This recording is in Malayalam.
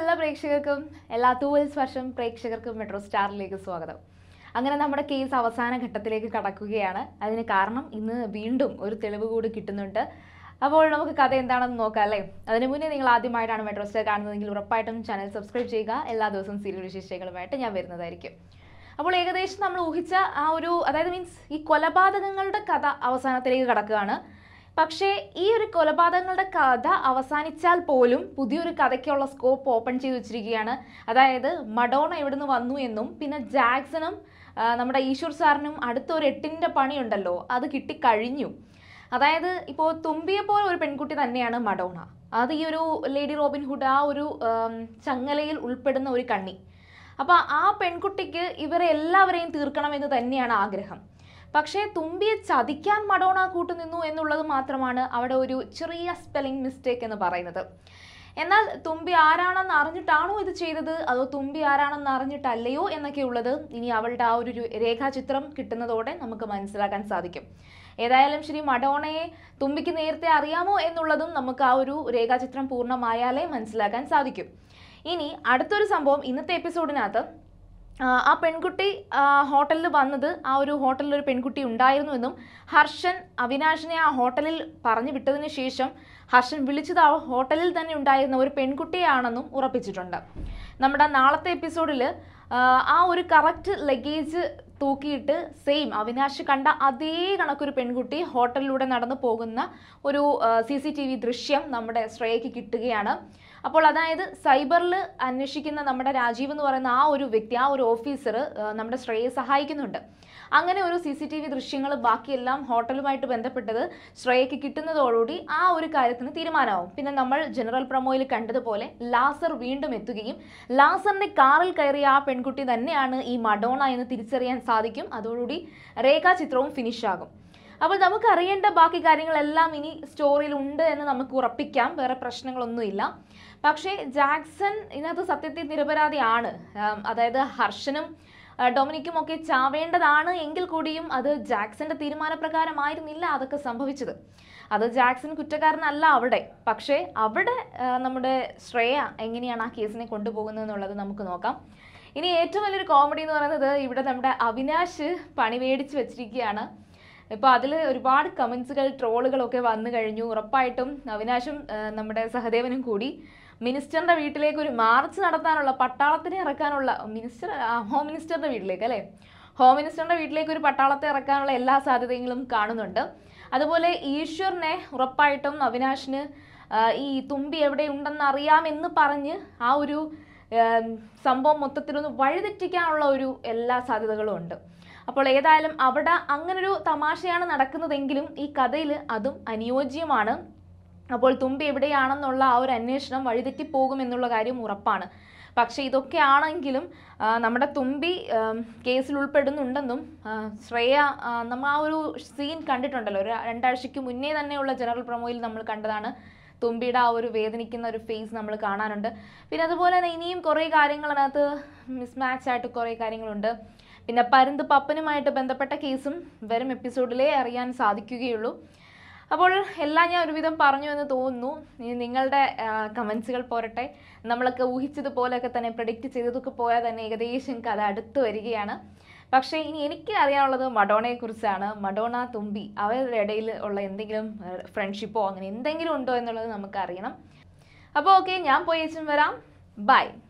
എല്ലാ പ്രേക്ഷകർക്കും എല്ലാ തൂവൽ സ്പർശം പ്രേക്ഷകർക്കും മെട്രോ സ്റ്റാറിലേക്ക് സ്വാഗതം അങ്ങനെ നമ്മുടെ കേസ് അവസാന ഘട്ടത്തിലേക്ക് കടക്കുകയാണ് അതിന് കാരണം ഇന്ന് വീണ്ടും ഒരു തെളിവ് കൂടി കിട്ടുന്നുണ്ട് അപ്പോൾ നമുക്ക് കഥ എന്താണെന്ന് നോക്കാം അല്ലേ അതിന് മുന്നേ നിങ്ങൾ ആദ്യമായിട്ടാണ് മെട്രോ സ്റ്റാർ കാണുന്നതെങ്കിൽ ഉറപ്പായിട്ടും ചാനൽ സബ്സ്ക്രൈബ് ചെയ്യുക എല്ലാ ദിവസവും സീരിയൽ വിശേഷങ്ങളുമായിട്ട് ഞാൻ വരുന്നതായിരിക്കും അപ്പോൾ ഏകദേശം നമ്മൾ ഊഹിച്ച ആ ഒരു അതായത് മീൻസ് ഈ കൊലപാതകങ്ങളുടെ കഥ അവസാനത്തിലേക്ക് കടക്കുകയാണ് പക്ഷേ ഈ ഒരു കൊലപാതകങ്ങളുടെ കഥ അവസാനിച്ചാൽ പോലും പുതിയൊരു കഥയ്ക്കുള്ള സ്കോപ്പ് ഓപ്പൺ ചെയ്ത് വെച്ചിരിക്കുകയാണ് അതായത് മഡോണ എവിടുന്ന് വന്നു എന്നും പിന്നെ ജാക്സണും ആ, നമ്മുടെ ഈശ്വർ സാറിനും അടുത്തൊരു എട്ടിൻ്റെ പണിയുണ്ടല്ലോ അത് കിട്ടിക്കഴിഞ്ഞു അതായത് ഇപ്പോൾ തുമ്പിയെ പോലെ ഒരു പെൺകുട്ടി തന്നെയാണ് മഡോണ അത് ഈ ഒരു ലേഡി റോബിൻ ഹുഡ് ആ ഒരു ആം, ചങ്ങലയിൽ ഉൾപ്പെടുന്ന ഒരു കണ്ണി അപ്പോൾ ആ പെൺകുട്ടിക്ക് ഇവരെ എല്ലാവരെയും തീർക്കണമെന്ന് തന്നെയാണ് ആഗ്രഹം പക്ഷേ തുമ്പിയെ ചതിക്കാൻ മഡോണ കൂട്ടുനിന്നു എന്നുള്ളത് മാത്രമാണ് അവിടെ ഒരു ചെറിയ സ്പെല്ലിംഗ് മിസ്റ്റേക്ക് എന്ന് പറയുന്നത് എന്നാൽ തുമ്പി ആരാണെന്ന് അറിഞ്ഞിട്ടാണോ ഇത് ചെയ്തത് അതോ തുമ്പി ആരാണെന്ന് അറിഞ്ഞിട്ടല്ലയോ എന്നൊക്കെ ഉള്ളത് ഇനി അവളുടെ ആ ഒരു രു- രേഖാചിത്രം കിട്ടുന്നതോടെ നമുക്ക് മനസ്സിലാക്കാൻ സാധിക്കും ഏതായാലും ശരി മഡോണയെ തുമ്പിക്ക് നേരത്തെ അറിയാമോ എന്നുള്ളതും നമുക്ക് ആ ഒരു രേഖാചിത്രം പൂർണ്ണമായാലേ മനസ്സിലാക്കാൻ സാധിക്കും ഇനി അടുത്തൊരു സംഭവം ഇന്നത്തെ എപ്പിസോഡിനകത്ത് ആ, ആ പെൺകുട്ടി ആ, ഹോട്ടലിൽ വന്നത് ആ ഒരു ഹോട്ടലിൽ ഒരു പെൺകുട്ടി ഉണ്ടായിരുന്നുവെന്നും ഹർഷൻ അവിനാഷിനെ ആ ഹോട്ടലിൽ പറഞ്ഞു വിട്ടതിന് ശേഷം ഹർഷൻ വിളിച്ചത് ആ ഹോട്ടലിൽ തന്നെ ഉണ്ടായിരുന്ന ഒരു പെൺകുട്ടിയാണെന്നും ഉറപ്പിച്ചിട്ടുണ്ട് നമ്മുടെ നാളത്തെ എപ്പിസോഡിൽ ആ ഒരു കറക്റ്റ് ലഗേജ് തൂക്കിയിട്ട് സെയിം അവിനാശ് കണ്ട അതേ കണക്കൊരു പെൺകുട്ടി ഹോട്ടലിലൂടെ നടന്നു പോകുന്ന ഒരു സി സി ടി വി ദൃശ്യം നമ്മുടെ ശ്രേയയ്ക്ക് കിട്ടുകയാണ് അപ്പോൾ അതായത് സൈബറിൽ അന്വേഷിക്കുന്ന നമ്മുടെ രാജീവ് എന്ന് പറയുന്ന ആ ഒരു വ്യക്തി ആ ഒരു ഓഫീസർ നമ്മുടെ ശ്രേയെ സഹായിക്കുന്നുണ്ട് അങ്ങനെ ഒരു സി സി ടി വി ദൃശ്യങ്ങൾ ബാക്കിയെല്ലാം ഹോട്ടലുമായിട്ട് ബന്ധപ്പെട്ടത് ശ്രേയയ്ക്ക് കിട്ടുന്നതോടുകൂടി ആ ഒരു കാര്യത്തിന് തീരുമാനമാവും പിന്നെ നമ്മൾ ജനറൽ പ്രൊമോയിൽ കണ്ടതുപോലെ ലാസർ വീണ്ടും എത്തുകയും ലാസറിന്റെ കാറിൽ കയറിയ ആ പെൺകുട്ടി തന്നെയാണ് ഈ മഡോണ എന്ന് തിരിച്ചറിയാൻ സാധിക്കും അതോടുകൂടി രേഖാചിത്രവും ഫിനിഷ് ആകും അപ്പോൾ നമുക്ക് അറിയേണ്ട ബാക്കി കാര്യങ്ങളെല്ലാം ഇനി സ്റ്റോറിയിൽ ഉണ്ട് എന്ന് നമുക്ക് ഉറപ്പിക്കാം വേറെ പ്രശ്നങ്ങളൊന്നുമില്ല പക്ഷേ ജാക്സൺ ഇതിനകത്ത് സത്യത്തിൽ നിരപരാധിയാണ് ആം, അതായത് ഹർഷനും ആ, ഡൊമിനിക്കും ഒക്കെ ചാവേണ്ടതാണ് എങ്കിൽ കൂടിയും അത് ജാക്സന്റെ തീരുമാനപ്രകാരമായിരുന്നില്ല അതൊക്കെ സംഭവിച്ചത് അത് ജാക്സൺ കുറ്റക്കാരനല്ല അവിടെ പക്ഷേ അവിടെ ആ, നമ്മുടെ ശ്രേയ എങ്ങനെയാണ് ആ കേസിനെ കൊണ്ടുപോകുന്നത് എന്നുള്ളത് നമുക്ക് നോക്കാം ഇനി ഏറ്റവും വലിയൊരു കോമഡി എന്ന് പറയുന്നത് ഇവിടെ നമ്മുടെ അവിനാശ് പണി മേടിച്ച് വെച്ചിരിക്കുകയാണ് ഇപ്പോൾ അതിൽ ഒരുപാട് കമൻസുകൾ ട്രോളുകളൊക്കെ വന്നു കഴിഞ്ഞു ഉറപ്പായിട്ടും അവിനാശും ആ, നമ്മുടെ സഹദേവനും കൂടി മിനിസ്റ്ററിന്റെ വീട്ടിലേക്ക് ഒരു മാർച്ച് നടത്താനുള്ള പട്ടാളത്തിനെ ഇറക്കാനുള്ള മിനിസ്റ്റർ ആ, ഹോം മിനിസ്റ്ററിന്റെ വീട്ടിലേക്ക് അല്ലേ ഹോം മിനിസ്റ്ററിന്റെ വീട്ടിലേക്ക് ഒരു പട്ടാളത്തെ ഇറക്കാനുള്ള എല്ലാ സാധ്യതകളും കാണുന്നുണ്ട് അതുപോലെ ഈശ്വറിനെ ഉറപ്പായിട്ടും അവിനാശിന് ആ, ഈ തുമ്പി എവിടെ ഉണ്ടെന്ന് അറിയാമെന്ന് പറഞ്ഞ് ആ ഒരു ഏം, സംഭവം മൊത്തത്തിലൊന്ന് വഴിതെറ്റിക്കാനുള്ള ഒരു എല്ലാ സാധ്യതകളും ഉണ്ട് അപ്പോൾ ഏതായാലും അവിടെ അങ്ങനൊരു തമാശയാണ് നടക്കുന്നതെങ്കിലും ഈ കഥയിൽ അതും അനുയോജ്യമാണ് അപ്പോൾ തുമ്പി എവിടെയാണെന്നുള്ള ആ ഒരു അന്വേഷണം വഴിതെറ്റി പോകുമെന്നുള്ള കാര്യം ഉറപ്പാണ് പക്ഷേ ഇതൊക്കെ ആണെങ്കിലും ആ, നമ്മുടെ തുമ്പി ആം, കേസിൽ ഉൾപ്പെടുന്നുണ്ടെന്നും ആ, ശ്രേയ ആ, നമ്മൾ ആ ഒരു സീൻ കണ്ടിട്ടുണ്ടല്ലോ ഒരു രണ്ടാഴ്ചയ്ക്ക് മുന്നേ തന്നെയുള്ള ജനറൽ പ്രൊമോയിൽ നമ്മൾ കണ്ടതാണ് തുമ്പിയുടെ ആ ഒരു വേദനിക്കുന്ന ഒരു ഫേസ് നമ്മൾ കാണാനുണ്ട് പിന്നെ അതുപോലെ തന്നെ ഇനിയും കുറേ കാര്യങ്ങൾ അതിനകത്ത് മിസ്മാച്ച് ആയിട്ട് കുറേ കാര്യങ്ങളുണ്ട് പിന്നെ പരുന്ത് പപ്പനുമായിട്ട് ബന്ധപ്പെട്ട കേസും വരും എപ്പിസോഡിലേ അറിയാൻ സാധിക്കുകയുള്ളൂ അപ്പോൾ എല്ലാം ഞാൻ ഒരുവിധം പറഞ്ഞു എന്ന് തോന്നുന്നു ഇനി നിങ്ങളുടെ കമൻസുകൾ പോരട്ടെ നമ്മളൊക്കെ ഊഹിച്ചതുപോലെയൊക്കെ തന്നെ പ്രഡിക്റ്റ് ചെയ്തതൊക്കെ പോയാൽ തന്നെ ഏകദേശം കഥ അടുത്ത് വരികയാണ് പക്ഷേ ഇനി എനിക്ക് അറിയാനുള്ളത് മഡോണയെ കുറിച്ചാണ് മഡോണ തുമ്പി അവരുടെ ഇടയിൽ ഉള്ള എന്തെങ്കിലും ഫ്രണ്ട്ഷിപ്പോ അങ്ങനെ എന്തെങ്കിലും ഉണ്ടോ എന്നുള്ളത് നമുക്ക് അറിയണം അപ്പോൾ ഓക്കെ ഞാൻ പോയി വരാം ബൈ